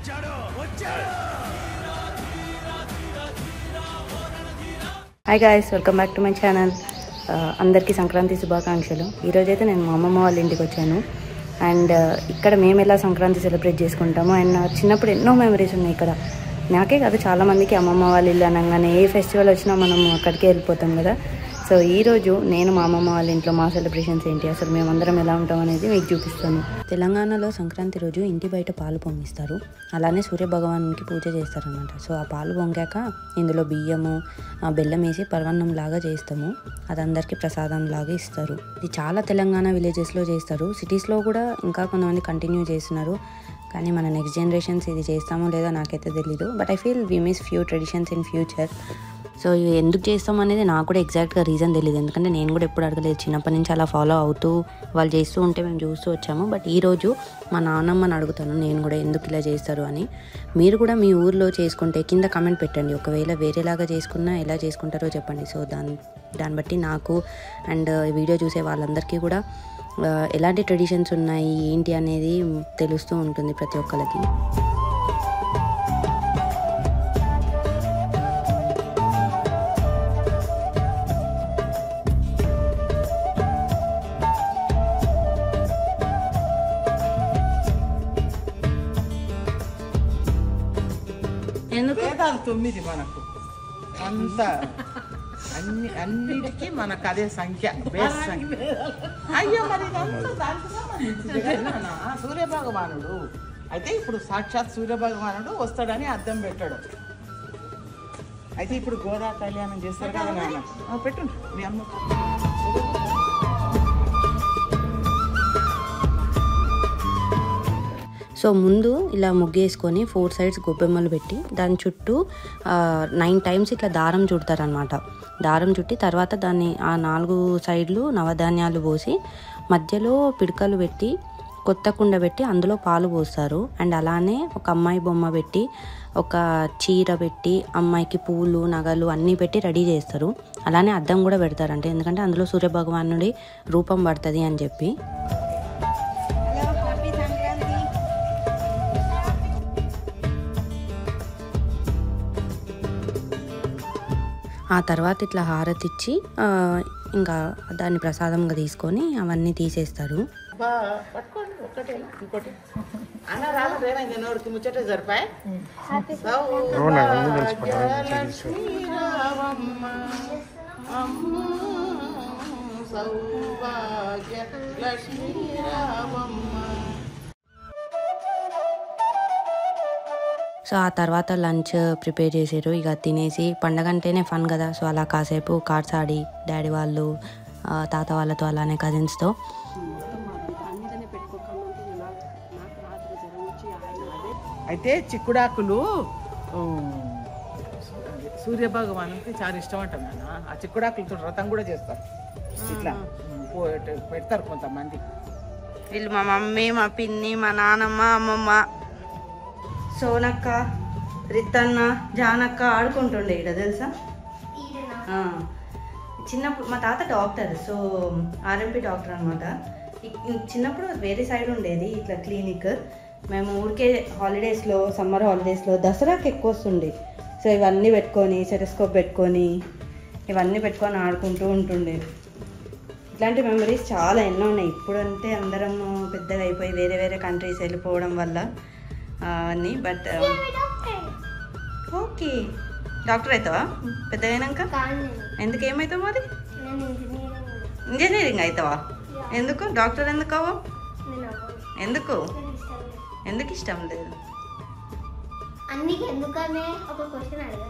Hi guys welcome back to my channel అందరికీ సంక్రాంతి శుభాకాంక్షలు ఈరోజైతే నేను మా అమ్మమ్మ వాళ్ళ ఇంటికి వచ్చాను అండ్ ఇక్కడ మేము ఎలా సంక్రాంతి సెలబ్రేట్ చేసుకుంటామో అండ్ నా చిన్నప్పుడు ఎన్నో మెమరీస్ ఉన్నాయి ఇక్కడ నాకే కాదు చాలా మందికి అమ్మమ్మ వాళ్ళ ఇల్లు అనగానే ఏ ఫెస్టివల్ వచ్చినా మనం అక్కడికే వెళ్ళిపోతాం కదా సో ఈ రోజు నేను మా అమ్మమ్మ వాళ్ళ ఇంట్లో మా సెలబ్రేషన్స్ ఏంటి అసలు మేమందరం ఎలా ఉంటాం అనేది మీకు చూపిస్తాను తెలంగాణలో సంక్రాంతి రోజు ఇంటి బయట పాలు పొంగిస్తారు అలానే సూర్య భగవానునికి పూజ చేస్తారనమాట సో ఆ పాలు పొంగాక ఇందులో బియ్యము ఆ బెల్లం వేసి పర్వన్నం లాగా చేస్తాము అది అందరికీ ప్రసాదం లాగా ఇస్తారు ఇది చాలా తెలంగాణ విలేజెస్లో చేస్తారు సిటీస్లో కూడా ఇంకా కొంతమంది కంటిన్యూ చేస్తున్నారు కానీ మన నెక్స్ట్ జనరేషన్స్ ఇది చేస్తామో లేదో నాకైతే తెలీదు but I feel we miss few traditions in future so ఇవి ఎందుకు చేస్తాం అనేది నాకు కూడా ఎగ్జాక్ట్గా రీజన్ తెలియదు ఎందుకంటే నేను కూడా ఎప్పుడు అడగలేదు చిన్నప్పటి నుంచి అలా ఫాలో అవుతూ వాళ్ళు చేస్తూ ఉంటే మేము చూస్తూ వచ్చాము బట్ ఈరోజు మా నాన్నమ్మని అడుగుతాను నేను కూడా ఎందుకు ఇలా చేస్తారు అని మీరు కూడా మీ ఊర్లో చేసుకుంటే కింద కమెంట్ పెట్టండి ఒకవేళ వేరేలాగా చేసుకున్నా ఎలా చేసుకుంటారో చెప్పండి సో దాని దాన్ని బట్టి నాకు అండ్ వీడియో చూసే వాళ్ళందరికీ కూడా ఆ, ఎలాంటి ట్రెడిషన్స్ ఉన్నాయి ఏంటి అనేది తెలుస్తూ ఉంటుంది ప్రతి ఒక్కరికి ఎందుకు వేదాలు తొమ్మిది మనకు అంత అన్ని అన్నిటికీ మనకు అదే సంఖ్య బేస్ సంఖ్య అయ్యో మరి ఇదంతా దానికి సంబంధించింది కదా నాన్న. సూర్య భగవానుడు అయితే ఇప్పుడు సాక్షాత్ సూర్య భగవానుడు వస్తాడని అర్థం పెట్టాడు అయితే ఇప్పుడు గోదా కళ్యాణం చేస్తారు కదా నాన్న ఆ, పెట్టు మీ అమ్మ సో ముందు ఇలా ముగ్గేసుకొని ఫోర్ సైడ్స్ గొబ్బెమ్మలు పెట్టి దాని చుట్టూ నైన్ టైమ్స్ ఇట్లా దారం చుడతారనమాట దారం చుట్టి తర్వాత దాన్ని ఆ నాలుగు సైడ్లు నవధాన్యాలు పోసి మధ్యలో పిడకలు పెట్టి కొత్త కుండ పెట్టి అందులో పాలు పోస్తారు అండ్ అలానే ఒక అమ్మాయి బొమ్మ పెట్టి ఒక చీర పెట్టి అమ్మాయికి పూలు నగలు అన్నీ పెట్టి రెడీ చేస్తారు అలానే అద్దం కూడా పెడతారంటే ఎందుకంటే అందులో సూర్యభగవానుడి రూపం పడుతుంది అని చెప్పి ఆ తర్వాత ఇట్లా హారతి ఇచ్చి ఆ, ఇంకా దాన్ని ప్రసాదంగా తీసుకొని అవన్నీ తీసేస్తారు బా పట్టుకోండి ఒక్కటే ఇంకోటి అన్న రాదు ఏమైంది నోడికి ముచ్చటే జరిపాయి శ్రీరామమ్మ అమ్మ సౌభాగ్య లక్ష్మీ రామమ్మ సో ఆ తర్వాత లంచ్ ప్రిపేర్ చేసారు ఇక తినేసి పండగ అంటేనే ఫన్ కదా సో అలా కాసేపు కార్డ్స్ ఆడి డాడీ వాళ్ళు ఆ, తాత వాళ్ళతో అలానే కజిన్స్తో అయితే చిక్కుడాకులు ఉమ్, సూర్య భగవానుకి చాలా ఇష్టం అంట నాన్న ఆ చిక్కుడాకులతో వ్రతం కూడా చేస్తారు ఇట్లా ఉమ్, పో- పెడతారు కొంతమంది వీళ్ళు మా మమ్మీ మా పిన్ని మా నానమ్మ అమ్మమ్మ సోనక్క రిత్తన్న జానక్క ఆడుకుంటుండే ఇక్కడ తెలుసా ఆ. చిన్నప్పుడు మా తాత డాక్టర్ సో ఆర్ఎంపీ డాక్టర్ అనమాట చిన్నప్పుడు వేరే సైడ్ ఉండేది ఇట్లా క్లినిక్ మేము ఊరికే హాలిడేస్లో సమ్మర్ హాలిడేస్లో దసరాకి ఎక్కువ వస్తుండే సో ఇవన్నీ పెట్టుకొని సెటస్కోప్ పెట్టుకొని ఇవన్నీ పెట్టుకొని ఆడుకుంటూ ఉంటుండే ఇట్లాంటి మెమరీస్ చాలా ఎన్నో ఉన్నాయి ఇప్పుడు అంటే అందరం పెద్దగా అయిపోయి వేరే వేరే కంట్రీస్ వెళ్ళిపోవడం వల్ల ఆ, అన్నీ బట్ ఓకే డాక్టర్ అవుతావా పెద్దగా అయినాక ఎందుకు ఏమవుతావు మరి ఇంజనీరింగ్ అవుతావా ఎందుకు డాక్టర్ ఎందుకు అవ్వవు ఎందుకు ఎందుకు ఇష్టం లేదు అన్నికి ఎందుకనే ఒక క్వశ్చన్ అడగాలి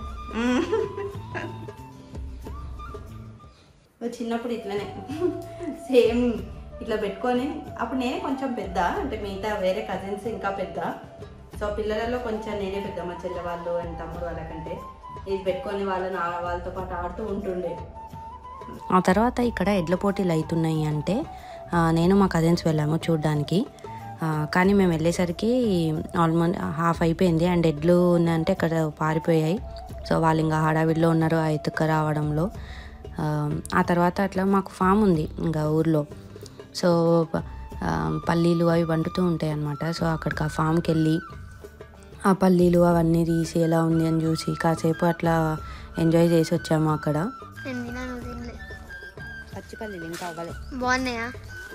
ఓ చిన్నప్పుడు ఇట్లనే సేమ్ ఇట్లా పెట్టుకొని అప్పుడు నేనే కొంచెం పెద్ద అంటే మిగతా వేరే కజిన్స్ ఇంకా పెద్ద సో పిల్లలలో కొంచెం నేనే పెద్ద మా చెల్లె వాళ్ళు అండ్ తమ్ముడు వాళ్ళకంటే ఇది పెట్టుకొని వాళ్ళని ఆ- వాళ్ళతో పాటు ఆడుతూ ఉంటుండే ఆ తర్వాత ఇక్కడ ఎడ్ల పోటీలు అవుతున్నాయి అంటే ఆ, నేను మా కజిన్స్ వెళ్ళాము చూడడానికి ఆ, కానీ మేము వెళ్ళేసరికి ఆల్మోస్ట్ హాఫ్ అయిపోయింది అండ్ ఎడ్లు ఉన్నాయంటే ఇక్కడ పారిపోయాయి సో వాళ్ళు ఇంకా హడావిడిలో ఉన్నారు ఆ ఎత్తుక రావడంలో ఆ, ఆ తర్వాత అట్లా మాకు ఫామ్ ఉంది ఇంకా ఊర్లో సో ప- ఆ, పల్లీలు అవి వండుతూ ఉంటాయి అన్నమాట సో అక్కడికి ఆ ఫామ్కి వెళ్ళి ఆ పల్లీలు అవన్నీ తీసి ఎలా ఉంది అని చూసి కాసేపు అట్లా ఎంజాయ్ చేసి వచ్చాము అక్కడ నేను తినా నువ్వు తినలే పచ్చి పల్లీలు ఇంకా అవ్వలే బాగున్నాయా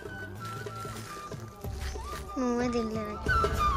నువ్వే తినలే నాకు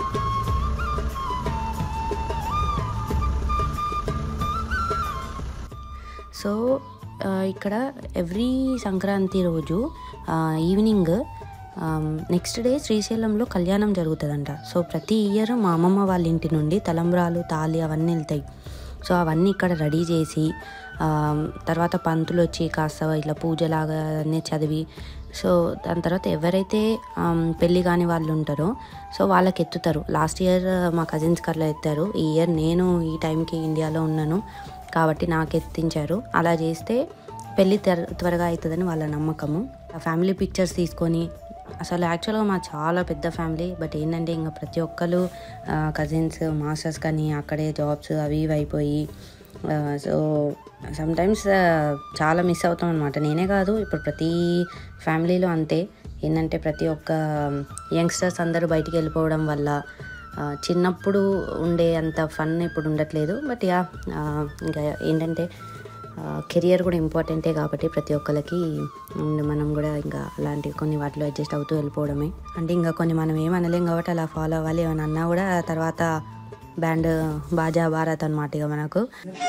సో ఆ, ఇక్కడ ఎవ్రీ సంక్రాంతి రోజు ఆ, ఈవినింగ్ నెక్స్ట్ డే శ్రీశైలంలో కళ్యాణం జరుగుతుందంట సో ప్రతి ఇయర్ మా అమ్మమ్మ వాళ్ళ ఇంటి నుండి తలంబ్రాలు తాళి అవన్నీ వెళ్తాయి సో అవన్నీ ఇక్కడ రెడీ చేసి ఆ, తర్వాత పంతులు వచ్చి కాస్త ఇట్లా పూజలాగా అన్నీ చదివి సో దాని తర్వాత ఎవరైతే ఆమ్, పెళ్లి కాని వాళ్ళు ఉంటారో సో వాళ్ళకి ఎత్తుతారు లాస్ట్ ఇయర్ మా కజిన్స్ కర్లో ఎత్తారు ఈ ఇయర్ నేను ఈ టైంకి ఇండియాలో ఉన్నాను కాబట్టి నాకు ఎత్తించారు అలా చేస్తే పెళ్ళి త్వర త్వరగా అవుతుందని వాళ్ళ నమ్మకము ఆ ఫ్యామిలీ పిక్చర్స్ తీసుకొని అసలు యాక్చువల్గా మా చాలా పెద్ద ఫ్యామిలీ బట్ ఏంటంటే ఇంకా ప్రతి ఒక్కరు కజిన్స్ మాస్టర్స్ కానీ అక్కడే జాబ్స్ అవి ఇవి అయిపోయి సో సమ్టైమ్స్ చాలా మిస్ అవుతాం అనమాట నేనే కాదు ఇప్పుడు ప్రతి ఫ్యామిలీలో అంతే ఏంటంటే ప్రతి ఒక్క యంగ్స్టర్స్ అందరూ బయటికి వెళ్ళిపోవడం వల్ల ఆ, చిన్నప్పుడు ఉండే అంత ఫన్ ఇప్పుడు ఉండట్లేదు బట్ యా ఆ, ఇంకా ఏంటంటే కెరియర్ కూడా ఇంపార్టెంటే కాబట్టి ప్రతి ఒక్కరికి అండ్ మనం కూడా ఇంకా అలాంటి కొన్ని వాటిలో అడ్జస్ట్ అవుతూ వెళ్ళిపోవడమే అంటే ఇంకా కొన్ని మనం ఏం అనలేం కాబట్టి అలా ఫాలో అవ్వాలి ఏమైనా అన్నా కూడా తర్వాత బ్యాండ్ బాజా భారత్ అనమాట ఇక మనకు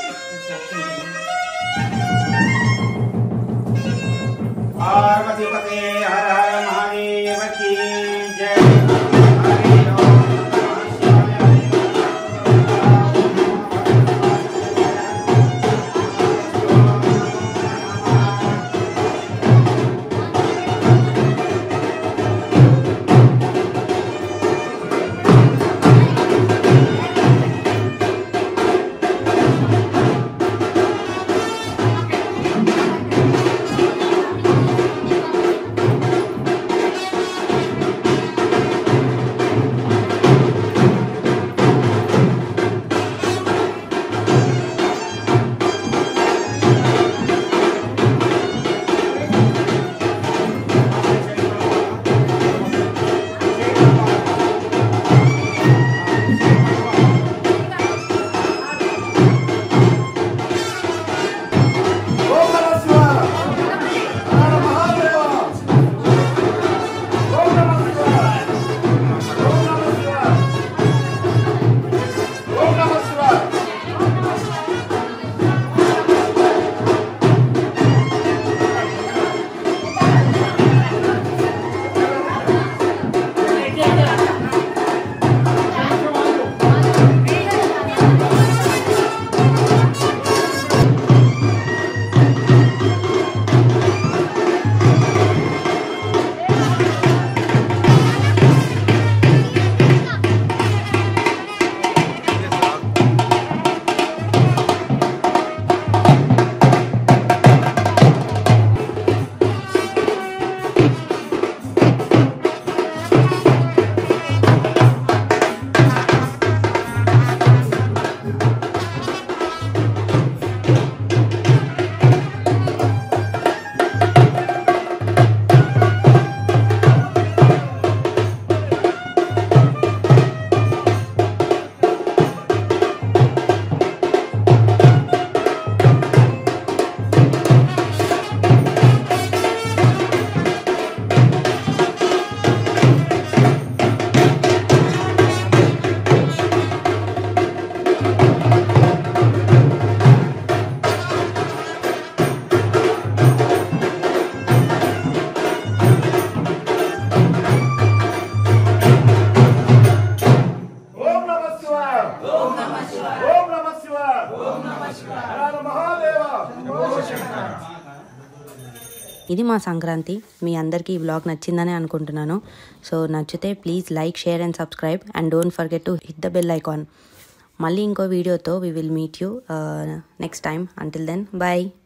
पार्वतीपते हर हर महादेव की जय हरि ओम नमः शिवाय ఓం నమః శివాయ హర హర మహాదేవ ఓం నమః శివాయ ఓం నమః శివాయ ఓం నమః శివాయ ఓం నమః శివాయ ఓం నమః శివాయ ఓం నమః శివాయ ఓం నమః శివాయ హర హర మహాదేవ ఓం శంకర ఇది మా సంక్రాంతి మీ అందరికీ ఈ బ్లాగ్ నచ్చిందని అనుకుంటున్నాను సో నచ్చితే please like share and subscribe and don't forget to hit the bell icon మళ్ళీ ఇంకో వీడియోతో we will meet you next time until then bye